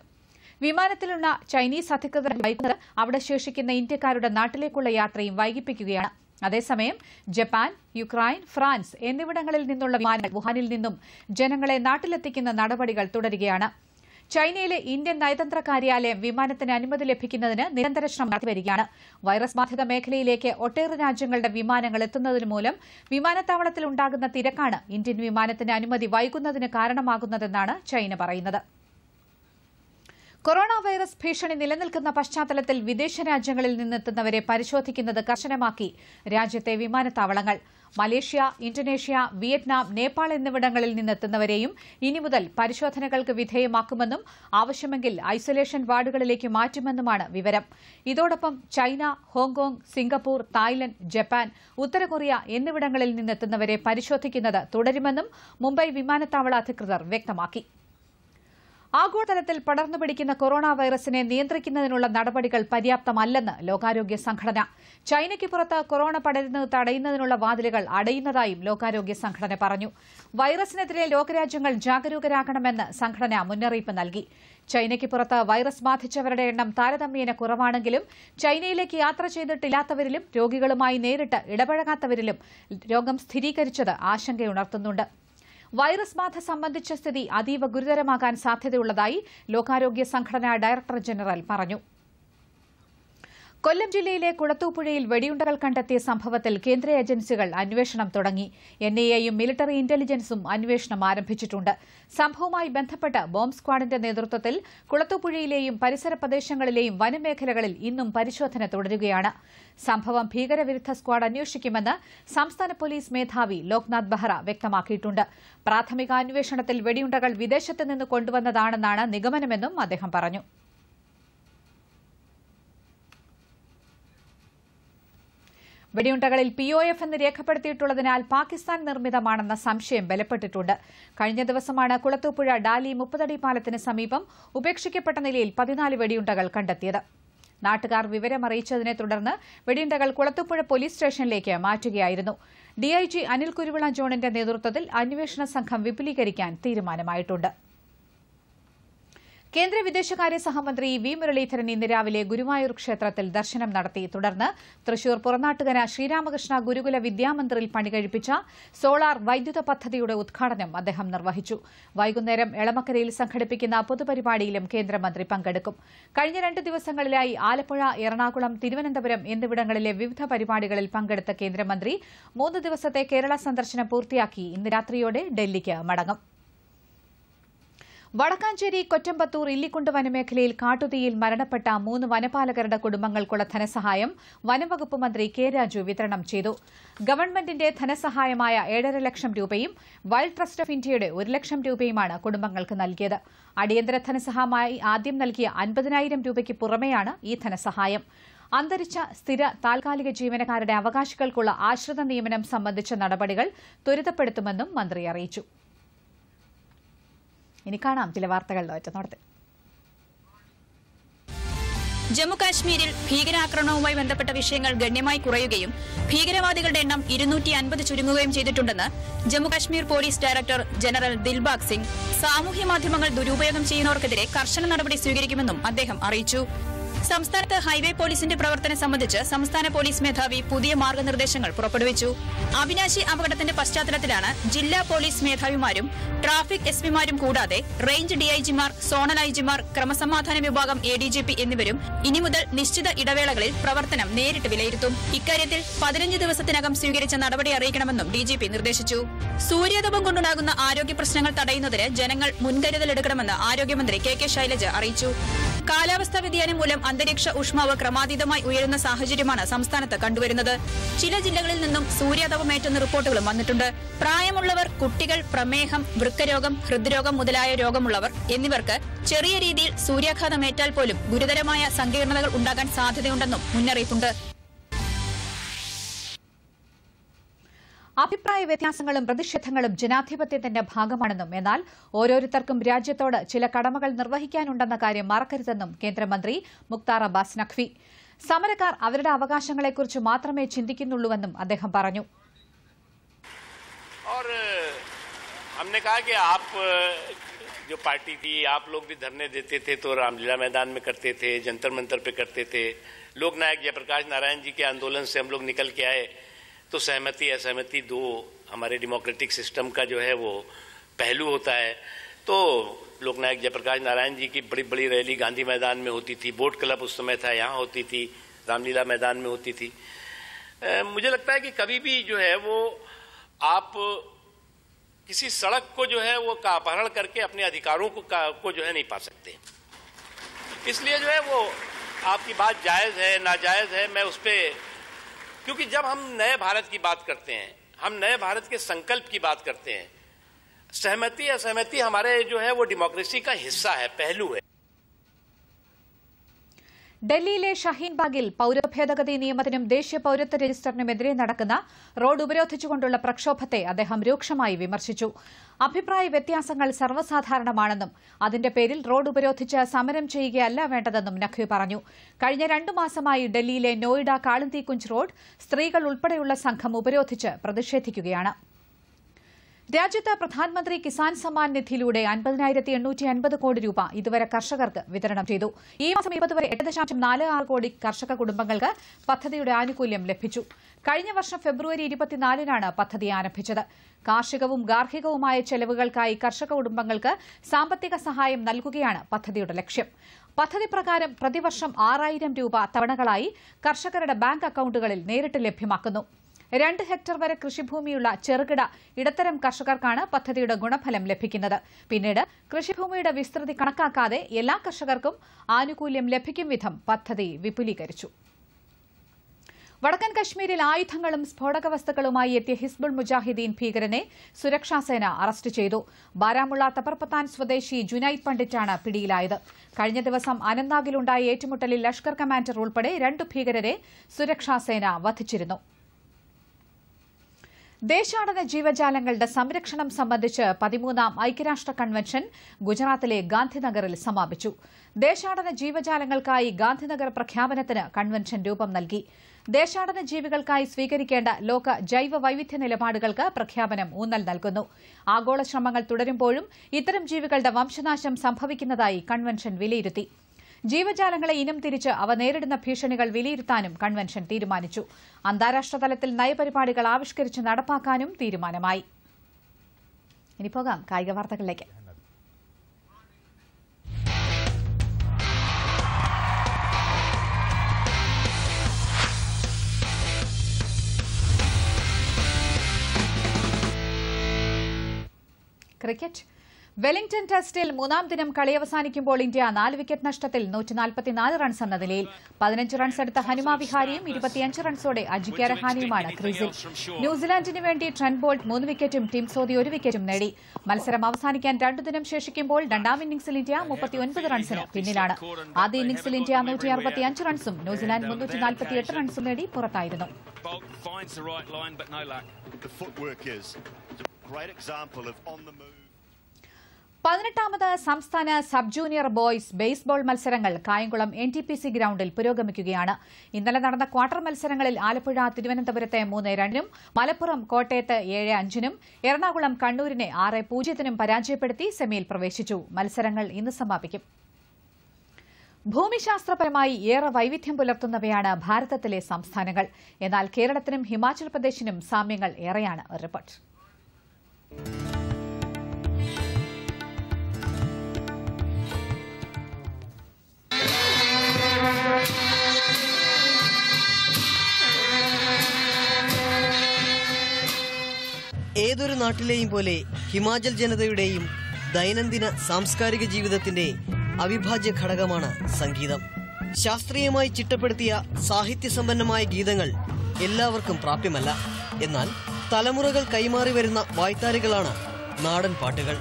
Speaker 1: വിമാനത്തിലുള്ള ചൈനീസ് അധികൃതർ വൈകുന്നത് അവിടെ ശേഷിക്കുന്ന ഇന്ത്യക്കാരുടെ നാട്ടിലേക്കുള്ള യാത്രയും വൈകിപ്പിക്കുകയാണ് അതേസമയം ജപ്പാൻ യുക്രൈൻ ഫ്രാൻസ് എന്നിവിടങ്ങളിൽ നിന്നുള്ള വിമാനങ്ങൾ വുഹാനിൽ നിന്നും ജനങ്ങളെ നാട്ടിലെത്തിക്കുന്ന നടപടികൾ തുടരുകയാണ് ചൈനയിലെ ഇന്ത്യൻ നയതന്ത്ര കാര്യാലയം വിമാനത്തിന് അനുമതി ലഭിക്കുന്നതിന് നിരന്തര ശ്രമം നടത്തിവരികയാണ് വൈറസ് ബാധിത മേഖലയിലേക്ക് ഒട്ടേറെ രാജ്യങ്ങളുടെ വിമാനങ്ങൾ എത്തുന്നതിന് മൂലം വിമാനത്താവളത്തിൽ ഉണ്ടാകുന്ന തിരക്കാണ് ഇന്ത്യൻ വിമാനത്തിന് അനുമതി വൈകുന്നതിന് കാരണമാകുന്നതെന്നാണ് ചൈന പറയുന്നത് കൊറോണ വൈറസ് ഭീഷണി നിലനിൽക്കുന്ന പശ്ചാത്തലത്തിൽ വിദേശ രാജ്യങ്ങളിൽ നിന്നെത്തുന്നവരെ പരിശോധിക്കുന്നത് കർശനമാക്കി രാജ്യത്തെ വിമാനത്താവളങ്ങൾ മലേഷ്യ ഇന്തോനേഷ്യ വിയറ്റ്നാം നേപ്പാൾ എന്നിവിടങ്ങളിൽ നിന്നെത്തുന്നവരെയും ഇനി മുതൽ പരിശോധനകൾക്ക് വിധേയമാക്കുമെന്നും ആവശ്യമെങ്കിൽ ഐസൊലേഷൻ വാർഡുകളിലേക്ക് മാറ്റുമെന്നുമാണ് വിവരം ഇതോടൊപ്പം China Hong Kong Singapore Thailand Japan ഉത്തര കൊറിയ എന്നിവിടങ്ങളിൽ നിന്നെത്തുന്നവരെ പരിശോധിക്കുന്നത് തുടരുമെന്നും മുംബൈ വിമാനത്താവള അധികൃതർ വ്യക്തമാക്കി ആഗോളതലത്തിൽ പടർന്നു പിടിക്കുന്ന കൊറോണ വൈറസിനെ നിയന്ത്രിക്കുന്നതിനുള്ള നടപടികൾ പര്യാപ്തമല്ലെന്ന് ലോകാരോഗ്യ സംഘടന ചൈനയ്ക്ക് പുറത്ത് കൊറോണ പടരുന്നത് തടയുന്നതിനുള്ള വാതിലുകൾ അടയുന്നതായും ലോകാരോഗ്യ സംഘടന പറഞ്ഞു വൈറസിനെതിരെ ലോകരാജ്യങ്ങൾ ജാഗരൂകരാകണമെന്ന് സംഘടന മുന്നറിയിപ്പ് നൽകി ചൈനയ്ക്ക് പുറത്ത് വൈറസ് ബാധിച്ചവരുടെ എണ്ണം താരതമ്യേന കുറവാണെങ്കിലും ചൈനയിലേക്ക് യാത്ര ചെയ്തിട്ടില്ലാത്തവരിലും രോഗികളുമായി നേരിട്ട് ഇടപഴകാത്തവരിലും രോഗം സ്ഥിരീകരിച്ചത് ആശങ്കയുണർത്തുന്നുണ്ട് വൈറസ് ബാധ സംബന്ധിച്ച സ്ഥിതി അതീവ ഗുരുതരമാകാൻ സാധ്യതയുള്ളതായി ലോകാരോഗ്യ സംഘടനാ ഡയറക്ടർ ജനറൽ പറഞ്ഞു കൊല്ലം ജില്ലയിലെ കുളത്തൂപ്പുഴയിൽ വെടിയുണ്ടകൾ കണ്ടെത്തിയ സംഭവത്തിൽ കേന്ദ്ര ഏജൻസികൾ അന്വേഷണം തുടങ്ങി എൻഐഎയും മിലിറ്ററി ഇന്റലിജൻസും അന്വേഷണം ആരംഭിച്ചിട്ടുണ്ട് സംഭവവുമായി ബന്ധപ്പെട്ട് ബോംബ് സ്ക്വാഡിന്റെ നേതൃത്വത്തിൽ കുളത്തൂപ്പുഴയിലെയും പരിസര പ്രദേശങ്ങളിലെയും വനമേഖലകളിൽ ഇന്നും പരിശോധന തുടരുകയാണ് സംഭവം ഭീകരവിരുദ്ധ സ്ക്വാഡ് അന്വേഷിക്കുമെന്ന് സംസ്ഥാന പോലീസ് മേധാവി ലോക്നാഥ് ബെഹ്റ വ്യക്തമാക്കിയിട്ടുണ്ട് പ്രാഥമിക അന്വേഷണത്തിൽ വെടിയുണ്ടകൾ വിദേശത്ത് നിന്ന് കൊണ്ടുവന്നതാണെന്നാണ് നിഗമനമെന്നും അദ്ദേഹം പറഞ്ഞു വെടിയുണ്ടകളിൽ പി ഒ എഫ് എന്ന് രേഖപ്പെടുത്തിയിട്ടുള്ളതിനാൽ പാകിസ്ഥാൻ നിർമ്മിതമാണെന്ന സംശയം ബലപ്പെട്ടിട്ടുണ്ട് കഴിഞ്ഞ ദിവസമാണ് കുളത്തൂപ്പുഴ ഡാലി മുപ്പതടി പാലത്തിന് സമീപം ഉപേക്ഷിക്കപ്പെട്ട നിലയിൽ പതിനാല് വെടിയുണ്ടകൾ കണ്ടെത്തിയത് നാട്ടുകാർ വിവരമറിയിച്ചതിനെ തുടർന്ന് വെടിയുണ്ടകൾ കുളത്തൂപ്പുഴ പോലീസ് സ്റ്റേഷനിലേക്ക് മാറ്റുകയായിരുന്നു ഡിഐജി അനിൽ കുരുവിള ജോണിന്റെ നേതൃത്വത്തിൽ അന്വേഷണ സംഘം വിപുലീകരിക്കാൻ തീരുമാനമായിട്ടുണ്ട് കേന്ദ്ര വിദേശകാര്യ സഹമന്ത്രി വി മുരളീധരൻ ഇന്ന് രാവിലെ ഗുരുവായൂർ ക്ഷേത്രത്തിൽ ദർശനം നടത്തി തുടർന്ന് തൃശൂർ പുറനാട്ടുകര ശ്രീരാമകൃഷ്ണ ഗുരുകുല വിദ്യാമന്ദിറിൽ പണികഴിപ്പിച്ച സോളാർ വൈദ്യുത പദ്ധതിയുടെ ഉദ്ഘാടനം അദ്ദേഹം നിർവഹിച്ചു വൈകുന്നേരം എളമക്കരയിൽ സംഘടിപ്പിക്കുന്ന പൊതുപരിപാടിയിലും കേന്ദ്രമന്ത്രി പങ്കെടുക്കും കഴിഞ്ഞ രണ്ട് ദിവസങ്ങളിലായി ആലപ്പുഴ എറണാകുളം തിരുവനന്തപുരം എന്നിവിടങ്ങളിലെ വിവിധ പരിപാടികളിൽ പങ്കെടുത്ത കേന്ദ്രമന്ത്രി മൂന്ന് ദിവസത്തെ കേരള സന്ദർശനം പൂർത്തിയാക്കി ഇന്ന് രാത്രിയോടെ ഡൽഹിക്ക് മടങ്ങും വടക്കാഞ്ചേരി കൊറ്റമ്പത്തൂർ ഇല്ലിക്കുണ്ട് വനമേഖലയിൽ കാട്ടുതീയിൽ മരണപ്പെട്ട മൂന്ന് വനപാലകരുടെ കുടുംബങ്ങൾക്കുള്ള ധനസഹായം വനംവകുപ്പ് മന്ത്രി കെ രാജു വിതരണം ചെയ്തു ഗവൺമെന്റിന്റെ ധനസഹായമായ ഏഴര ലക്ഷം രൂപയും വൈൽഡ് ട്രസ്റ്റ് ഓഫ് ഇന്ത്യയുടെ ഒരു ലക്ഷം രൂപയുമാണ് കുടുംബങ്ങൾക്ക് നൽകിയത് അടിയന്തര ധനസഹായമായി ആദ്യം നൽകിയ അൻപതിനായിരം രൂപയ്ക്ക് പുറമെയാണ് ഈ ധനസഹായം അന്തരിച്ച സ്ഥിര താൽക്കാലിക ജീവനക്കാരുടെ അവകാശികൾക്കുള്ള ആശ്രിത നിയമനം സംബന്ധിച്ച നടപടികൾ ത്വരിതപ്പെടുത്തുമെന്നും മന്ത്രി അറിയിച്ചു ഇനി കാണാം ചില വാർത്തകളുടെ ഒറ്റനോട്ടത്തിൽ
Speaker 5: ജമ്മുകാശ്മീരിൽ ഭീകരാക്രമണവുമായി ബന്ധപ്പെട്ട വിഷയങ്ങൾ ഗണ്യമായി കുറയുകയും ഭീകരവാദികളുടെ എണ്ണം ഇരുന്നൂറ്റി അൻപത് ചുരുങ്ങുകയും ചെയ്തിട്ടുണ്ടെന്ന് Jammu Kashmir police director general Dilbagh Singh സാമൂഹ്യ മാധ്യമങ്ങൾ ദുരുപയോഗം ചെയ്യുന്നവർക്കെതിരെ കർശന നടപടി സ്വീകരിക്കുമെന്നും അദ്ദേഹം അറിയിച്ചു സംസ്ഥാനത്ത് ഹൈവേ പോലീസിന്റെ പ്രവർത്തനം സംബന്ധിച്ച് സംസ്ഥാന പോലീസ് മേധാവി പുതിയ മാർഗനിർദ്ദേശങ്ങൾ പുറപ്പെടുവിച്ചു അവിനാശി അപകടത്തിന്റെ പശ്ചാത്തലത്തിലാണ് ജില്ലാ പോലീസ് മേധാവിമാരും ട്രാഫിക് എസ് പിമാരും കൂടാതെ റേഞ്ച് ഡിഐജിമാർ സോണൽ ഐജിമാർ ക്രമസമാധാന വിഭാഗം എ ഡി ജി പി എന്നിവരും ഇനി മുതൽ നിശ്ചിത ഇടവേളകളിൽ പ്രവർത്തനം നേരിട്ട് വിലയിരുത്തും ഇക്കാര്യത്തിൽ പതിനഞ്ച് ദിവസത്തിനകം സ്വീകരിച്ച നടപടി അറിയിക്കണമെന്നും ഡിജിപി നിർദ്ദേശിച്ചു സൂര്യാതപം കൊണ്ടുണ്ടാകുന്ന ആരോഗ്യ പ്രശ്നങ്ങൾ തടയുന്നതിന് ജനങ്ങൾ മുൻകരുതലെടുക്കണമെന്ന് ആരോഗ്യമന്ത്രി കെ കെ ശൈലജ അറിയിച്ചു കാലാവസ്ഥാ വ്യതിയാനം മൂലം അന്തരീക്ഷ ഊഷ്മാവ് ക്രമാതീതമായി ഉയരുന്ന സാഹചര്യമാണ് സംസ്ഥാനത്ത് കണ്ടുവരുന്നത് ചില ജില്ലകളിൽ നിന്നും സൂര്യാതപമേറ്റെന്ന റിപ്പോർട്ടുകളും വന്നിട്ടുണ്ട് പ്രായമുള്ളവർ കുട്ടികൾ പ്രമേഹം വൃക്കരോഗം ഹൃദ്രോഗം മുതലായ രോഗമുള്ളവർ എന്നിവർക്ക് ചെറിയ രീതിയിൽ സൂര്യാഘാതമേറ്റാൽ പോലും ഗുരുതരമായ സങ്കീർണതകൾ ഉണ്ടാകാൻ സാധ്യതയുണ്ടെന്നും മുന്നറിയിപ്പുണ്ട്
Speaker 1: അഭിപ്രായ വ്യത്യാസങ്ങളും പ്രതിഷേധങ്ങളും ജനാധിപത്യത്തിന്റെ ഭാഗമാണെന്നും എന്നാൽ ഓരോരുത്തർക്കും രാജ്യത്തോട് ചില കടമകൾ നിർവഹിക്കാനുണ്ടെന്ന കാര്യം മറക്കരുതെന്നും കേന്ദ്രമന്ത്രി മുക്താർ അബ്ബാസ് നഖ്വി സമരക്കാർ അവരുടെ അവകാശങ്ങളെക്കുറിച്ച് മാത്രമേ ചിന്തിക്കുന്നുള്ളൂവെന്നും അദ്ദേഹം പറഞ്ഞു
Speaker 7: और हमने कहा कि आप जो पार्टी थी आप लोग भी धरने देते थे तो रामलीला मैदान में करते थे जंतर मंतर पे करते थे लोकनायक जयप्रकाश नारायण जी के आंदोलन से हम लोग निकल के आए तो सहमति असहमति दो हमारे डेमोक्रेटिक सिस्टम का जो है वो पहलू होता है तो लोकनायक जयप्रकाश नारायण जी की बड़ी बड़ी रैली गांधी मैदान में होती थी बोट क्लब उस समय था यहाँ होती थी रामलीला मैदान में होती थी अ, मुझे लगता है कि कभी भी जो है वो आप किसी सड़क को जो है वो का अपहरण करके अपने अधिकारों को का, को जो है नहीं पा सकते इसलिए जो है वो आपकी बात जायज है नाजायज है मैं उस पर क्योंकि जब हम नए भारत की बात करते हैं हम नए भारत के संकल्प की बात करते हैं सहमति असहमति हमारे जो है वो डेमोक्रेसी का हिस्सा है पहलू है
Speaker 1: ഡൽഹിയിലെ ഷഹീൻബാഗിൽ പൌരഭേദഗതി നിയമത്തിനും ദേശീയ പൌരത്വ രജിസ്റ്ററിനുമെതിരെ നടക്കുന്ന റോഡ് ഉപരോധിച്ചുകൊണ്ടുള്ള പ്രക്ഷോഭത്തെ അദ്ദേഹം രൂക്ഷമായി വിമർശിച്ചു അഭിപ്രായ വ്യത്യാസങ്ങൾ സർവ്വസാധാരണമാണെന്നും അതിന്റെ പേരിൽ റോഡ് ഉപരോധിച്ച് സമരം ചെയ്യുകയല്ല വേണ്ടതെന്നും നഖ്വി പറഞ്ഞു കഴിഞ്ഞ രണ്ടു മാസമായി ഡൽഹിയിലെ നോയിഡ കാളിന്തികുഞ്ച് റോഡ് സ്ത്രീകൾ ഉൾപ്പെടെയുള്ള സംഘം ഉപരോധിച്ച് പ്രതിഷേധിക്കുകയാണ് രാജ്യത്ത് പ്രധാനമന്ത്രി കിസാൻ സമ്മാൻ നിധിയിലൂടെ അൻപതിനായിരത്തി എണ്ണൂറ്റി അൻപത് കോടി രൂപ ഇതുവരെ കർഷകർക്ക് വിതരണം ചെയ്തു ഈ മാസം ഇരുപത് വരെ എട്ട് ദശാംശം നാല് ആറ് കോടി കർഷക കുടുംബങ്ങൾക്ക് പദ്ധതിയുടെ ആനുകൂല്യം ലഭിച്ചു കഴിഞ്ഞ വർഷം ഫെബ്രുവരി ഇരുപത്തിനാലിനാണ് പദ്ധതി ആരംഭിച്ചത് കാർഷികവും ഗാർഹികവുമായ ചെലവുകൾക്കായി കർഷക കുടുംബങ്ങൾക്ക് സാമ്പത്തിക സഹായം നൽകുകയാണ് പദ്ധതിയുടെ ലക്ഷ്യം പദ്ധതി പ്രകാരം പ്രതിവർഷം ആറായിരം രൂപ തവണകളായി കർഷകരുടെ ബാങ്ക് അക്കൌണ്ടുകളിൽ നേരിട്ട് ലഭ്യമാക്കുന്നു രണ്ട് ഹെക്ടർ വരെ കൃഷിഭൂമിയുള്ള ചെറുകിട ഇടത്തരം കർഷകർക്കാണ് പദ്ധതിയുടെ ഗുണഫലം ലഭിക്കുന്നത് പിന്നീട് കൃഷിഭൂമിയുടെ വിസ്തൃതി കണക്കാക്കാതെ എല്ലാ കർഷകർക്കും ആനുകൂല്യം ലഭിക്കും വിധം പദ്ധതി വിപുലീകരിച്ചു വടക്കൻ കശ്മീരിൽ ആയുധങ്ങളും സ്ഫോടക വസ്തുക്കളുമായി എത്തിയ ഹിസ്ബുൾ മുജാഹിദീൻ ഭീകരനെ സുരക്ഷാസേന അറസ്റ്റ് ചെയ്തു ബാരാമുള്ള തപർപത്താൻ സ്വദേശി ജുനൈദ് പണ്ഡിറ്റാണ് പിടിയിലായത് കഴിഞ്ഞ ദിവസം അനന്താഗിലുണ്ടായ ഏറ്റുമുട്ടലിൽ ലഷ്കർ കമാൻഡർ ഉൾപ്പെടെ രണ്ട് ഭീകരരെ സുരക്ഷാസേന വധിച്ചിരുന്നു ദേശാടന ജീവജാലങ്ങളുടെ സംരക്ഷണം സംബന്ധിച്ച് പതിമൂന്നാം ഐക്യരാഷ്ട്ര കൺവെൻഷൻ ഗുജറാത്തിലെ ഗാന്ധിനഗറിൽ സമാപിച്ചു ദേശാടന ജീവജാലങ്ങൾക്കായി ഗാന്ധിനഗർ പ്രഖ്യാപനത്തിന് കൺവെൻഷൻ രൂപം നൽകി ദേശാടന ജീവികൾക്കായി സ്വീകരിക്കേണ്ട ലോക ജൈവ വൈവിധ്യ നിലപാടുകൾക്ക് പ്രഖ്യാപനം ഊന്നൽ നൽകുന്നു ആഗോള ശ്രമങ്ങൾ തുടരുമ്പോഴും ഇത്തരം ജീവികളുടെ വംശനാശം സംഭവിക്കുന്നതായി കൺവെൻഷൻ വിലയിരുത്തി ജീവജാലങ്ങളെ ഇനം തിരിച്ച് അവ നേരിടുന്ന ഭീഷണികൾ വിലയിരുത്താനും കൺവെൻഷൻ തീരുമാനിച്ചു അന്താരാഷ്ട്ര തലത്തിൽ നയപരിപാടികൾ ആവിഷ്കരിച്ച് നടപ്പാക്കാനും തീരുമാനമായി ഇനി പോകാം കായിക വാർത്തകളിലേക്ക് ക്രിക്കറ്റ് വെലിംഗ്ടൺ ടെസ്റ്റിൽ മൂന്നാം ദിനം കളി അവസാനിക്കുമ്പോൾ ഇന്ത്യ നാല് വിക്കറ്റ് നഷ്ടത്തിൽ നൂറ്റിനാൽപ്പത്തിനാല് റൺസ് എന്ന നിലയിൽ പതിനഞ്ച് റൺസ് എടുത്ത ഹനുമ വിഹാരിയും ഇരുപത്തിയഞ്ച് റൺസോടെ അജിക്യ രഹാനിയുമാണ് ക്രീസിൽ ന്യൂസിലാൻഡിന് വേണ്ടി ട്രെന്റ് ബോൾട്ട് മൂന്ന് വിക്കറ്റും ടീം സോദി ഒരു വിക്കറ്റും നേടി മത്സരം അവസാനിക്കാൻ രണ്ടു ദിനം ശേഷിക്കുമ്പോൾ രണ്ടാം ഇന്നിംഗ്സിൽ ഇന്ത്യ മുപ്പത്തിയൊൻപത് റൺസിന് പിന്നിലാണ് ആദ്യ ഇന്നിംഗ്സിൽ ഇന്ത്യ നൂറ്റി അറുപത്തിയഞ്ച് റൺസും ന്യൂസിലാൻഡ് മുന്നൂറ്റി നാൽപ്പത്തിയെട്ട് റൺസും നേടി പുറത്തായിരുന്നു
Speaker 8: Bolt finds the right line, but no luck.
Speaker 9: the footwork is. It's a great example of on the move.
Speaker 1: പതിനെട്ടാമത് സംസ്ഥാന സബ് ജൂനിയർ ബോയ്സ് ബേസ്ബോൾ മത്സരങ്ങൾ Kayamkulam N T P C ഗ്രൌണ്ടിൽ പുരോഗമിക്കുകയാണ് ഇന്നലെ നടന്ന ക്വാർട്ടർ മത്സരങ്ങളിൽ ആലപ്പുഴ തിരുവനന്തപുരത്തെ മൂന്ന് രണ്ടിനും മലപ്പുറം കോട്ടയത്ത് ഏഴ് അഞ്ചിനും എറണാകുളം കണ്ണൂരിനെ ആറ് പൂജ്യത്തിനും പരാജയപ്പെടുത്തി സെമിയിൽ പ്രവേശിച്ചു മത്സരങ്ങൾ ഇന്ന് സമാപിക്കും ഭൂമിശാസ്ത്രപരമായി ഏറെ വൈവിധ്യം പുലർത്തുന്നവയാണ് ഭാരതത്തിലെ സംസ്ഥാനങ്ങൾ എന്നാൽ കേരളത്തിനും ഹിമാചൽ പ്രദേശിനും സാമ്യങ്ങൾ ഏറെയാണ് ഒരു റിപ്പോർട്ട്
Speaker 10: ഏതൊരു നാട്ടിലെയും പോലെ ഹിമാചൽ ജനതയുടെയും ദൈനംദിന സാംസ്കാരിക ജീവിതത്തിന്റെ അവിഭാജ്യ ഘടകമാണ് സംഗീതം ശാസ്ത്രീയമായി ചിട്ടപ്പെടുത്തിയ സാഹിത്യസമ്പന്നമായ ഗീതങ്ങൾ എല്ലാവർക്കും പ്രാപ്യമല്ല എന്നാൽ തലമുറകൾ കൈമാറി വരുന്ന വായ്ത്താരികളാണ് നാടൻ പാട്ടുകൾ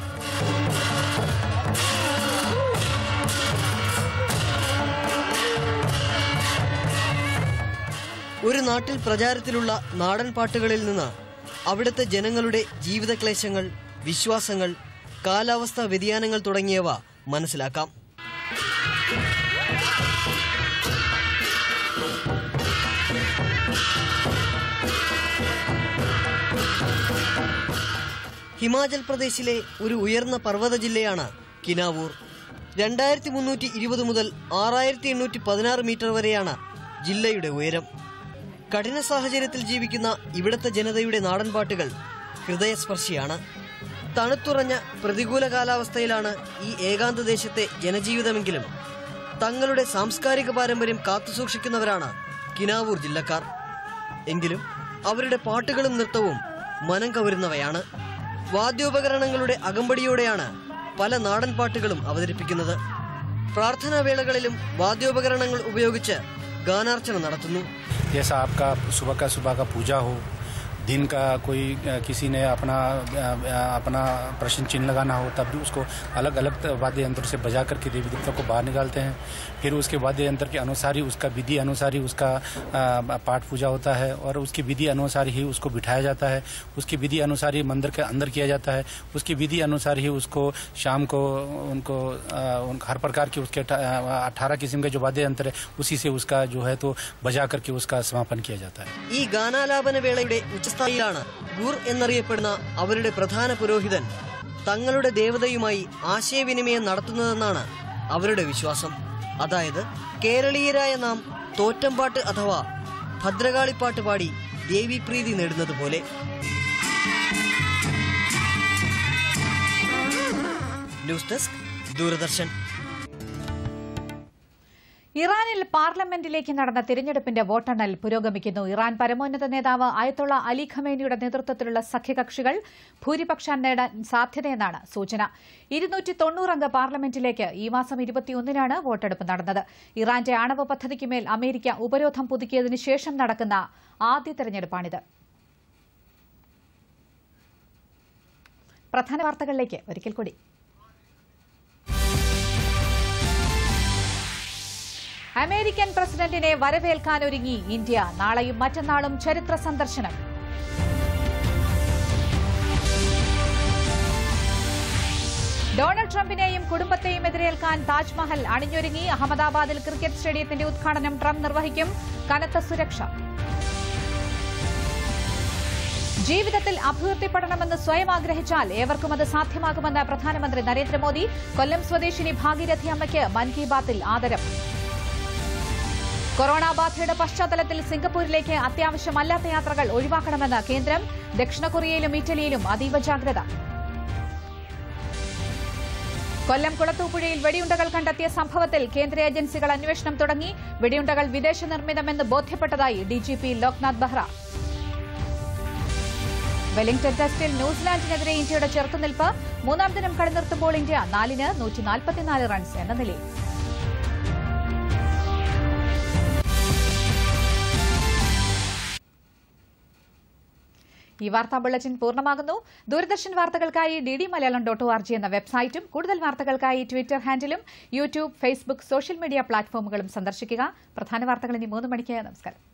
Speaker 10: ഒരു നാട്ടിൽ പ്രചാരത്തിലുള്ള നാടൻ പാട്ടുകളിൽ നിന്ന് അവിടുത്തെ ജനങ്ങളുടെ ജീവിതക്ലേശങ്ങൾ വിശ്വാസങ്ങൾ കാലാവസ്ഥാ വ്യതിയാനങ്ങൾ തുടങ്ങിയവ മനസ്സിലാക്കാം ഹിമാചൽ പ്രദേശിലെ ഒരു ഉയർന്ന പർവ്വത ജില്ലയാണ് കിനാവൂർ രണ്ടായിരത്തി മുന്നൂറ്റി ഇരുപത് മുതൽ ആറായിരത്തി എണ്ണൂറ്റി പതിനാറ് മീറ്റർ വരെയാണ് ജില്ലയുടെ ഉയരം കഠിന സാഹചര്യത്തിൽ ജീവിക്കുന്ന ഇവിടത്തെ ജനതയുടെ നാടൻപാട്ടുകൾ ഹൃദയസ്പർശിയാണ് തണുത്തുറഞ്ഞ പ്രതികൂല കാലാവസ്ഥയിലാണ് ഈ ഏകാന്ത ദേശത്തെ ജനജീവിതമെങ്കിലും തങ്ങളുടെ സാംസ്കാരിക പാരമ്പര്യം കാത്തുസൂക്ഷിക്കുന്നവരാണ് കിനാവൂർ ജില്ലക്കാർ എങ്കിലും അവരുടെ പാട്ടുകളും നൃത്തവും മനം കവരുന്നവയാണ് വാദ്യോപകരണങ്ങളുടെ അകമ്പടിയോടെയാണ് പല നാടൻ പാട്ടുകളും അവതരിപ്പിക്കുന്നത് പ്രാർത്ഥനാ വേളകളിലും വാദ്യോപകരണങ്ങൾ ഉപയോഗിച്ച് ഗാനാർച്ചന നടത്തുന്നു
Speaker 11: जैसा आपका सुबह का सुबह का पूजा हो दिन का कोई अ, किसी ने अपना अ, अ, अपना प्रश्न चिन्ह लगाना हो तब भी उसको अलग अलग वाद्य यंत्र से बजा करके देवी देवता को बाहर निकालते हैं फिर उसके वाद्य यंत्र के अनुसार ही उसका विधि अनुसार ही उसका अ, पाठ पूजा होता है और उसकी विधि अनुसार ही उसको बिठाया जाता है उसकी विधि अनुसार ही मंदिर के अंदर किया जाता है उसकी विधि अनुसार ही उसको शाम को उनको अ, उन हर प्रकार के उसके अठारह किस्म के जो वाद्य यंत्र है उसी से उसका जो है तो बजा करके उसका समापन किया जाता है
Speaker 10: ഈ ഗാനാലാപന വേളയുടെ ഉച്ചസ്ഥായിലാണ് ഗുർ എന്നറിയപ്പെടുന്ന അവരുടെ പ്രധാന പുരോഹിതൻ തങ്ങളുടെ ദേവതയുമായി ആശയവിനിമയം നടത്തുന്നതെന്നാണ് അവരുടെ വിശ്വാസം അതായത് കേരളീയരായ നാം തോറ്റംപാട്ട് അഥവാ ഭദ്രകാളിപ്പാട്ട് പാടി ദേവീപ്രീതി നേടുന്നത് പോലെ ന്യൂസ് ഡെസ്ക് ദൂരദർശൻ
Speaker 1: ഇറാനിൽ പാർലമെന്റിലേക്ക് നടന്ന തിരഞ്ഞെടുപ്പിന്റെ വോട്ടെണ്ണൽ പുരോഗമിക്കുന്നു ഇറാൻ പരമോന്നത നേതാവ് അയത്തുള്ള അലി ഖമേനിയുടെ നേതൃത്വത്തിലുള്ള സഖ്യകക്ഷികൾ ഭൂരിപക്ഷം നേടാൻ സാധ്യതയെന്നാണ് സൂചന ഇരുന്നൂറ്റി തൊണ്ണൂറംഗ പാർലമെന്റിലേക്ക് ഈ മാസം ഇരുപത്തിയൊന്നിനാണ് വോട്ടെടുപ്പ് നടന്നത് ഇറാന്റെ ആണവ പദ്ധതിക്കുമേൽ അമേരിക്ക ഉപരോധം പുതുക്കിയതിനു ശേഷം നടക്കുന്ന ആദ്യ തെരഞ്ഞെടുപ്പാണിത് പ്രധാന വാർത്തകളിലേക്ക് ഒരിക്കൽ കൂടി അമേരിക്കൻ പ്രസിഡന്റിനെ വരവേൽക്കാനൊരുങ്ങി ഇന്ത്യ നാളെയും മറ്റന്നാളും ചരിത്ര സന്ദർശനം ഡൊണാൾഡ് ട്രംപിനെയും കുടുംബത്തെയും എതിരേൽക്കാൻ താജ്മഹൽ അണിഞ്ഞൊരുങ്ങി അഹമ്മദാബാദിൽ ക്രിക്കറ്റ് സ്റ്റേഡിയത്തിന്റെ ഉദ്ഘാടനം ട്രംപ് നിർവഹിക്കും കനത്ത സുരക്ഷ ജീവിതത്തിൽ അഭിവൃദ്ധിപ്പെടണമെന്ന് സ്വയം ആഗ്രഹിച്ചാൽ ഏവർക്കും അത് സാധ്യമാകുമെന്ന് പ്രധാനമന്ത്രി നരേന്ദ്രമോദി കൊല്ലം സ്വദേശിനി ഭാഗീരഥി അമ്മയ്ക്ക് മൻ കി ബാത്തിൽ ആദരം കൊറോണ ബാധയുടെ പശ്ചാത്തലത്തിൽ സിംഗപ്പൂരിലേക്ക് അത്യാവശ്യമല്ലാത്ത യാത്രകൾ ഒഴിവാക്കണമെന്ന് കേന്ദ്രം ദക്ഷിണ കൊറിയയിലും ഇറ്റലിയിലും അതീവ ജാഗ്രത കൊല്ലം കുളത്തൂപ്പുഴയിൽ വെടിയുണ്ടകൾ കണ്ടെത്തിയ സംഭവത്തിൽ കേന്ദ്ര ഏജൻസികൾ അന്വേഷണം തുടങ്ങി വെടിയുണ്ടകൾ വിദേശ നിർമ്മിതമെന്ന് ബോധ്യപ്പെട്ടതായി ഡിജിപി ലോക്നാഥ് ബെഹ്റ വെലിംഗ്ടൺ ടെസ്റ്റിൽ ന്യൂസിലാൻഡിനെതിരെ ഇന്ത്യയുടെ ചെറുത്തുനിൽപ്പ് മൂന്നാം ദിനം കളിനിർത്തുമ്പോൾ ഇന്ത്യ നാലിന് നൂറ്റിനാൽപ്പത്തിനാല് റൺസ് എന്ന നിലയിൽ ഈ വാർത്താ ബുള്ളറ്റിൻ പൂർണ്ണമാകുന്നു ദൂരദർശൻ വാർത്തകൾക്കായി D D Malayalam dot O R G എന്ന വെബ്സൈറ്റും കൂടുതൽ വാർത്തകൾക്കായി ട്വിറ്റർ ഹാൻഡിലും യൂട്യൂബ് ഫേസ്ബുക്ക് സോഷ്യൽ മീഡിയ പ്ലാറ്റ്ഫോമുകളും സന്ദർശിക്കുക പ്രധാന വാർത്തകൾ ഇനി മൂന്ന് മണിക്ക് നമസ്കാരം